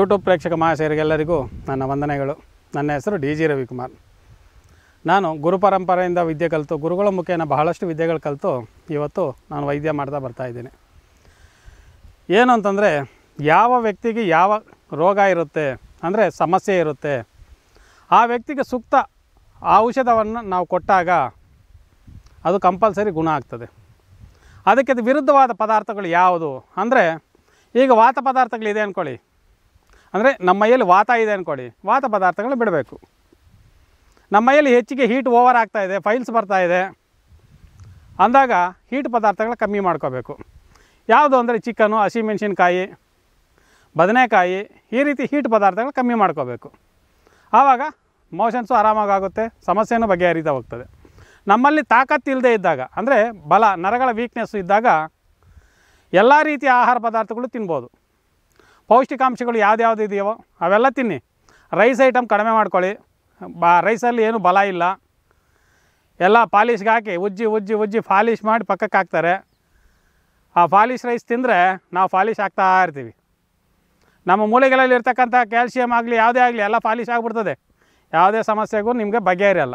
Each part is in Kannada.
ಯೂಟ್ಯೂಬ್ ಪ್ರೇಕ್ಷಕ ಮಹಾಶಯರಿಗೆಲ್ಲರಿಗೂ ನನ್ನ ವಂದನೆಗಳು ನನ್ನ ಹೆಸರು ಡಿ ಜಿ ರವಿಕುಮಾರ್ ನಾನು ಗುರು ಪರಂಪರೆಯಿಂದ ವಿದ್ಯೆ ಕಲಿತು ಗುರುಗಳ ಮುಖೇನ ಬಹಳಷ್ಟು ವಿದ್ಯೆಗಳು ಕಲಿತು ಇವತ್ತು ನಾನು ವೈದ್ಯ ಮಾಡ್ತಾ ಬರ್ತಾ ಇದ್ದೀನಿ ಏನು ಅಂತಂದರೆ ಯಾವ ವ್ಯಕ್ತಿಗೆ ಯಾವ ರೋಗ ಇರುತ್ತೆ ಅಂದರೆ ಸಮಸ್ಯೆ ಇರುತ್ತೆ ಆ ವ್ಯಕ್ತಿಗೆ ಸೂಕ್ತ ಔಷಧವನ್ನು ನಾವು ಕೊಟ್ಟಾಗ ಅದು ಕಂಪಲ್ಸರಿ ಗುಣ ಆಗ್ತದೆ ಅದಕ್ಕೆ ಅದು ವಿರುದ್ಧವಾದ ಪದಾರ್ಥಗಳು ಯಾವುದು ಅಂದರೆ ಈಗ ವಾತ ಪದಾರ್ಥಗಳಿದೆ ಅಂದ್ಕೊಳ್ಳಿ ಅಂದರೆ ನಮ್ಮ ಮೈಯಲ್ಲಿ ವಾತ ಇದೆ ಅಂದ್ಕೊಳ್ಳಿ ವಾತ ಪದಾರ್ಥಗಳು ಬಿಡಬೇಕು ನಮ್ಮ ಮೈಯಲ್ಲಿ ಹೆಚ್ಚಿಗೆ ಹೀಟ್ ಓವರ್ ಆಗ್ತಾ ಇದೆ ಫೈಲ್ಸ್ ಬರ್ತಾ ಇದೆ ಅಂದಾಗ ಹೀಟ್ ಪದಾರ್ಥಗಳು ಕಮ್ಮಿ ಮಾಡ್ಕೋಬೇಕು ಯಾವುದು ಅಂದರೆ ಚಿಕನು ಹಸಿಮೆಣಸಿನ್ಕಾಯಿ ಬದನೆಕಾಯಿ ಈ ರೀತಿ ಹೀಟ್ ಪದಾರ್ಥಗಳು ಕಮ್ಮಿ ಮಾಡ್ಕೋಬೇಕು ಆವಾಗ ಮೋಷನ್ಸು ಆರಾಮಾಗುತ್ತೆ ಸಮಸ್ಯೆನೂ ಬಗೆಹರಿತಾ ಹೋಗ್ತದೆ ನಮ್ಮಲ್ಲಿ ತಾಕತ್ತಿಲ್ಲದೆ ಇದ್ದಾಗ ಅಂದರೆ ಬಲ ನರಗಳ ವೀಕ್ನೆಸ್ಸು ಇದ್ದಾಗ ಎಲ್ಲ ರೀತಿಯ ಆಹಾರ ಪದಾರ್ಥಗಳು ತಿನ್ಬೋದು ಪೌಷ್ಟಿಕಾಂಶಗಳು ಯಾವ್ದ್ಯಾವ್ದು ಇದೆಯೋ ಅವೆಲ್ಲ ತಿನ್ನಿ ರೈಸ್ ಐಟಮ್ ಕಡಿಮೆ ಮಾಡ್ಕೊಳ್ಳಿ ಬಾ ರೈಸಲ್ಲಿ ಏನು ಬಲ ಇಲ್ಲ ಎಲ್ಲ ಪಾಲಿಶ್ಗೆ ಹಾಕಿ ಉಜ್ಜಿ ಉಜ್ಜಿ ಉಜ್ಜಿ ಪಾಲಿಶ್ ಮಾಡಿ ಪಕ್ಕಕ್ಕೆ ಹಾಕ್ತಾರೆ ಆ ಪಾಲಿಶ್ ರೈಸ್ ತಿಂದರೆ ನಾವು ಪಾಲಿಶ್ ಹಾಕ್ತಾ ಇರ್ತೀವಿ ನಮ್ಮ ಮೂಳೆಗಳಲ್ಲಿ ಇರ್ತಕ್ಕಂಥ ಕ್ಯಾಲ್ಸಿಯಂ ಆಗಲಿ ಯಾವುದೇ ಆಗಲಿ ಎಲ್ಲ ಪಾಲಿಶ್ ಆಗಿಬಿಡ್ತದೆ ಯಾವುದೇ ಸಮಸ್ಯೆಗೂ ನಿಮಗೆ ಬಗೆಹರಿಯಲ್ಲ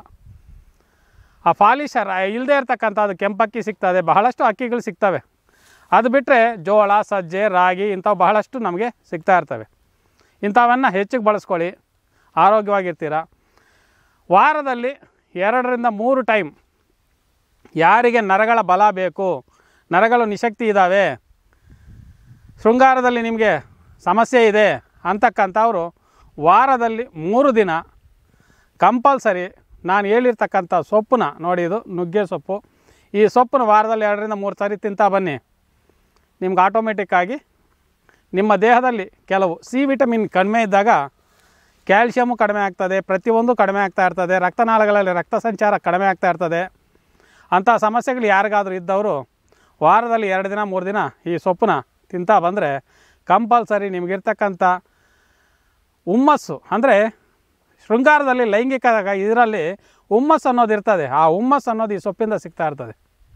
ಆ ಪಾಲಿಶ್ ಇಲ್ಲದೆ ಇರ್ತಕ್ಕಂಥದ್ದು ಕೆಂಪಕ್ಕಿ ಸಿಗ್ತದೆ ಬಹಳಷ್ಟು ಅಕ್ಕಿಗಳು ಸಿಗ್ತವೆ ಅದು ಬಿಟ್ಟರೆ ಜೋಳ ಸಜ್ಜೆ ರಾಗಿ ಇಂಥವು ಬಹಳಷ್ಟು ನಮಗೆ ಸಿಗ್ತಾ ಇರ್ತವೆ ಇಂಥವನ್ನು ಹೆಚ್ಚಿಗೆ ಬಳಸ್ಕೊಳ್ಳಿ ಆರೋಗ್ಯವಾಗಿರ್ತೀರ ವಾರದಲ್ಲಿ ಎರಡರಿಂದ ಮೂರು ಟೈಮ್ ಯಾರಿಗೆ ನರಗಳ ಬಲ ಬೇಕು ನರಗಳು ನಿಶಕ್ತಿ ಇದ್ದಾವೆ ಶೃಂಗಾರದಲ್ಲಿ ನಿಮಗೆ ಸಮಸ್ಯೆ ಇದೆ ಅಂತಕ್ಕಂಥವ್ರು ವಾರದಲ್ಲಿ ಮೂರು ದಿನ ಕಂಪಲ್ಸರಿ ನಾನು ಹೇಳಿರ್ತಕ್ಕಂಥ ಸೊಪ್ಪನ್ನ ನೋಡಿ ಇದು ನುಗ್ಗೆ ಸೊಪ್ಪು ಈ ಸೊಪ್ಪನ್ನು ವಾರದಲ್ಲಿ ಎರಡರಿಂದ ಮೂರು ಸಾರಿ ತಿಂತಾ ಬನ್ನಿ ನಿಮ್ಗೆ ಆಟೋಮೆಟಿಕ್ಕಾಗಿ ನಿಮ್ಮ ದೇಹದಲ್ಲಿ ಕೆಲವು ಸಿ ವಿಟಮಿನ್ ಕಡಿಮೆ ಇದ್ದಾಗ ಕ್ಯಾಲ್ಶಿಯಮು ಕಡಿಮೆ ಆಗ್ತದೆ ಪ್ರತಿಯೊಂದು ಕಡಿಮೆ ಆಗ್ತಾ ಇರ್ತದೆ ರಕ್ತನಾಳಗಳಲ್ಲಿ ರಕ್ತ ಸಂಚಾರ ಕಡಿಮೆ ಆಗ್ತಾ ಇರ್ತದೆ ಅಂಥ ಸಮಸ್ಯೆಗಳು ಯಾರಿಗಾದರೂ ಇದ್ದವರು ವಾರದಲ್ಲಿ ಎರಡು ದಿನ ಮೂರು ದಿನ ಈ ಸೊಪ್ಪನ್ನ ತಿಂತಾ ಬಂದರೆ ಕಂಪಲ್ಸರಿ ನಿಮಗಿರ್ತಕ್ಕಂಥ ಹುಮ್ಮಸ್ಸು ಅಂದರೆ ಶೃಂಗಾರದಲ್ಲಿ ಲೈಂಗಿಕ ಇದರಲ್ಲಿ ಹುಮ್ಮಸ್ಸು ಅನ್ನೋದು ಇರ್ತದೆ ಆ ಹುಮ್ಮಸ್ಸು ಅನ್ನೋದು ಈ ಸೊಪ್ಪಿಂದ ಸಿಗ್ತಾ ಇರ್ತದೆ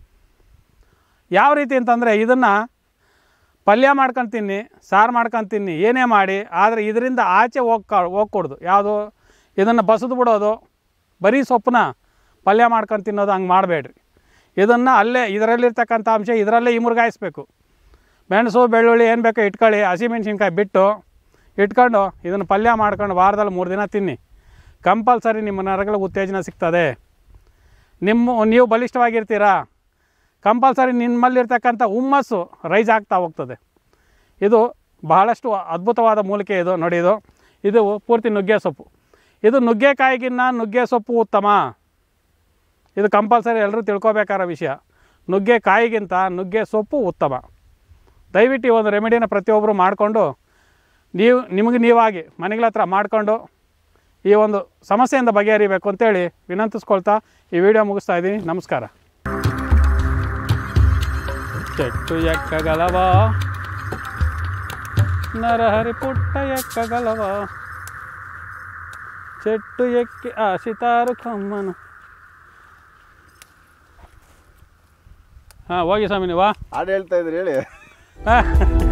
ಯಾವ ರೀತಿ ಅಂತಂದರೆ ಇದನ್ನು ಪಲ್ಯ ಮಾಡ್ಕೊಂಡು ತಿನ್ನಿ ಸಾರು ಮಾಡ್ಕೊಂಡು ತಿನ್ನಿ ಏನೇ ಮಾಡಿ ಆದರೆ ಇದರಿಂದ ಆಚೆ ಹೋಗ್ಕ ಹೋಗ್ಕೊಡ್ದು ಯಾವುದು ಇದನ್ನು ಬಸದು ಬಿಡೋದು ಬರೀ ಸೊಪ್ಪನ್ನ ಪಲ್ಯ ಮಾಡ್ಕೊಂಡು ತಿನ್ನೋದು ಹಂಗೆ ಮಾಡಬೇಡ್ರಿ ಇದನ್ನು ಅಲ್ಲೇ ಇದರಲ್ಲಿರ್ತಕ್ಕಂಥ ಅಂಶ ಇದರಲ್ಲೇ ಇಮುರ್ಗಾಯಿಸ್ಬೇಕು ಮೆಣಸು ಬೆಳ್ಳುಳ್ಳಿ ಏನು ಬೇಕೋ ಇಟ್ಕೊಳ್ಳಿ ಹಸಿಮೆಣ್ಸಿನ್ಕಾಯಿ ಬಿಟ್ಟು ಇಟ್ಕೊಂಡು ಇದನ್ನು ಪಲ್ಯ ಮಾಡ್ಕೊಂಡು ವಾರದಲ್ಲಿ ಮೂರು ದಿನ ತಿನ್ನಿ ಕಂಪಲ್ಸರಿ ನಿಮ್ಮ ನರಗಳಿಗೆ ಉತ್ತೇಜನ ಸಿಗ್ತದೆ ನಿಮ್ಮ ನೀವು ಬಲಿಷ್ಠವಾಗಿರ್ತೀರಾ ಕಂಪಲ್ಸರಿ ನಿಮ್ಮಲ್ಲಿರ್ತಕ್ಕಂಥ ಹುಮ್ಮಸ್ಸು ರೈಸ್ ಆಗ್ತಾ ಹೋಗ್ತದೆ ಇದು ಬಹಳಷ್ಟು ಅದ್ಭುತವಾದ ಮೂಲಿಕೆ ಇದು ನೋಡಿ ಇದು ಇದು ಪೂರ್ತಿ ನುಗ್ಗೆ ಸೊಪ್ಪು ಇದು ನುಗ್ಗೆಕಾಯಿಗಿನ್ನ ನುಗ್ಗೆ ಸೊಪ್ಪು ಉತ್ತಮ ಇದು ಕಂಪಲ್ಸರಿ ಎಲ್ಲರೂ ತಿಳ್ಕೊಬೇಕಾದ ವಿಷಯ ನುಗ್ಗೆ ಕಾಯಿಗಿಂತ ನುಗ್ಗೆ ಸೊಪ್ಪು ಉತ್ತಮ ದಯವಿಟ್ಟು ಈ ಒಂದು ರೆಮಿಡಿನ ಪ್ರತಿಯೊಬ್ಬರು ಮಾಡಿಕೊಂಡು ನೀವು ನಿಮಗೆ ನೀವಾಗಿ ಮನೆಗಳ ಹತ್ರ ಮಾಡಿಕೊಂಡು ಈ ಒಂದು ಸಮಸ್ಯೆಯಿಂದ ಬಗೆಹರಿಬೇಕು ಅಂತೇಳಿ ವಿನಂತಿಸ್ಕೊಳ್ತಾ ಈ ವಿಡಿಯೋ ಮುಗಿಸ್ತಾ ಇದ್ದೀನಿ ನಮಸ್ಕಾರ చెట్టు ఎక్కగలవా నరహరి పుట్ట ఎక్కగలవా చెట్టు ఎక్కి ఆశితారు కమ్మను ಹಾಂ ಹೋಗಿ ಸ್ವಾಮಿ ನೀವಾ ಹಾಡು ಹೇಳ್ತಾ ಇದ್ರಿ ಹೇಳಿ ಹಾಂ